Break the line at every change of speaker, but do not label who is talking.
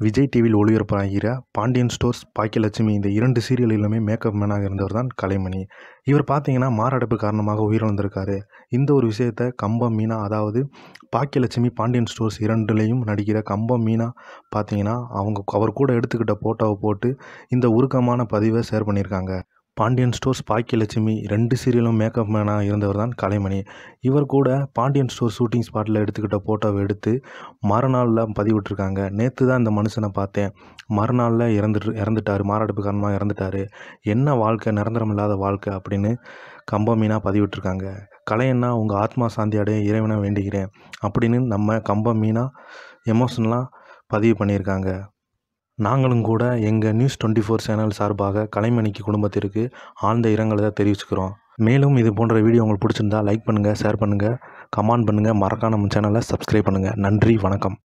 விஜய் டிவியில் ஒளிபரப்பாகிற பாண்டியன் ஸ்டோர்ஸ் பாக்கியலட்சுமி இந்த இரண்டு சீரியலிலுமே மேக்கப் மேனாக இருந்தவர் தான் கலைமணி இவர் பார்த்தீங்கன்னா மாரடைப்பு காரணமாக உயிரிழந்திருக்காரு இந்த ஒரு விஷயத்தை கம்பம் மீனா அதாவது பாக்கியலட்சுமி பாண்டியன் ஸ்டோர்ஸ் இரண்டுலேயும் நடிக்கிற கம்பம் மீனா பார்த்தீங்கன்னா அவங்க அவர் கூட எடுத்துக்கிட்ட ஃபோட்டோவை போட்டு இந்த உருக்கமான பதிவை ஷேர் பண்ணியிருக்காங்க பாண்டியன் ஸ்டோர்ஸ் பாக்கியலட்சுமி ரெண்டு சீரியலும் மேக்கப் மேனாக இருந்தவர் தான் கலைமணி இவர் கூட பாண்டியன் ஸ்டோர் ஷூட்டிங் ஸ்பாட்டில் எடுத்துக்கிட்ட ஃபோட்டோவை எடுத்து மறுநாளில் பதிவிட்டிருக்காங்க நேற்று தான் இந்த மனுஷனை பார்த்தேன் மறுநாளில் இறந்துட்டு இறந்துட்டார் மாரடைப்பு காரணமாக இறந்துட்டார் என்ன வாழ்க்கை நிரந்தரம் இல்லாத வாழ்க்கை அப்படின்னு கம்பமீனா பதிவிட்டிருக்காங்க கலையண்ணா உங்கள் ஆத்மா சாந்தி அடைய இறைவனை வேண்டிக்கிறேன் அப்படின்னு நம்ம கம்பமீனா எமோஷனலாக பதிவு பண்ணியிருக்காங்க நாங்களும் கூட எங்கள் நியூஸ் டுவெண்ட்டி ஃபோர் சேனல் சார்பாக கலைமணிக்கு குடும்பத்திற்கு ஆழ்ந்த இரங்கலை தெரிவிச்சுக்கிறோம் மேலும் இது போன்ற வீடியோ உங்களுக்கு பிடிச்சிருந்தா லைக் பண்ணுங்கள் ஷேர் பண்ணுங்கள் கமெண்ட் பண்ணுங்கள் மறக்காம நம்ம சேனலை சப்ஸ்கிரைப் பண்ணுங்கள் நன்றி வணக்கம்